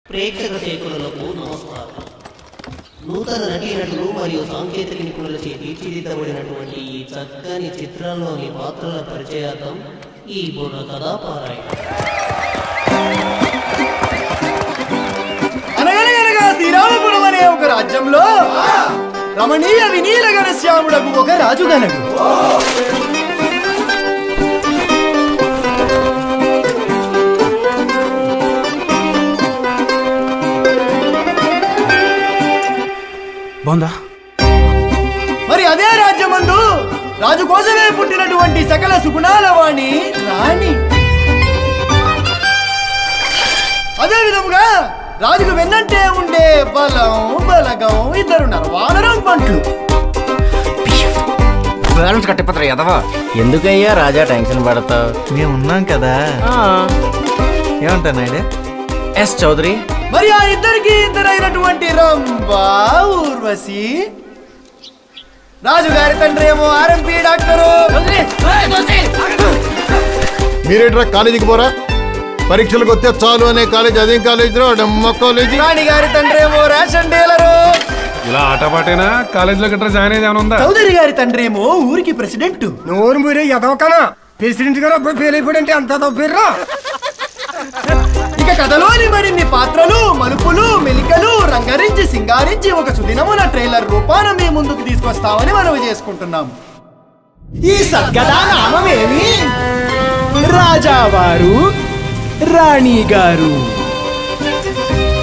ప్రేక్షక శేఖరులకు నమస్కారం నూతన నటీనటులు మరియు సాంకేతిక నిపుణులచే తీర్చిదిద్దబడినటువంటి ఈ చక్కని చిత్రంలోని పాత్రల పరిచయార్థం ఈ బుర్ర కథాపారాయణ అనగనగనగా శ్రీరామపురం అనే ఒక రాజ్యంలో రమణీయ వినీల ఘనశ్యాముడకు ఒక రాజు గనడు బాగుందా మరి అదే రాజ్యమందు రాజు కోసమే పుట్టినటువంటి సకల సుగుణాల వాణి రాణి అదే విధముగా రాజుకు వెన్నంటే ఉండే బలం బలగం ఇద్దరు వానరం పంట్లు బ్యాలెన్స్ కట్టిపోతారు ఎదవా ఎందుకయ్యా రాజా టెన్షన్ పడతావు మేము ఉన్నాం కదా ఏమంటా నాయుడే ఎస్ చౌదరి మరి ఆ ఇద్దరికి ఇద్దరైనటువంటి రంభ ఊర్వశి రాజుగారి తండ్రి ఏమో ఆర్ఎంపీ డాక్టరు మీరేట్రా కాలేజీకి పోరా పరీక్షలకు వస్తే చాలు అనే కాలేజ్ అదేం కాలేజ్ రా డమ్మ కాలేజీ రాణి గారి తండ్రి ఏమో రేషన్ డీలరు ఇలా ఆటపాటేనా కాలేజీలో గట్రా జాయిన్ అయ్యేది ఏమైనా ఉందా చౌదరి గారి తండ్రి ఏమో ఊరికి ప్రెసిడెంట్ నోరు మీరే ఎదవకనా ప్రెసిడెంట్ గారు అబ్బాయి ఫెయిల్ అయిపోయింటే అంత తప్పిర్రా ఇక కథలోని మరిన్ని పాత్రలు మలుపులు మెలికలు రంగరించి సింగారించి ఒక సుదినమున ట్రైలర్ రూపాన మీ ముందుకు తీసుకొస్తామని మనవి చేసుకుంటున్నాం ఈ సద్గదా నామమేమి రాజావారు రాణి గారు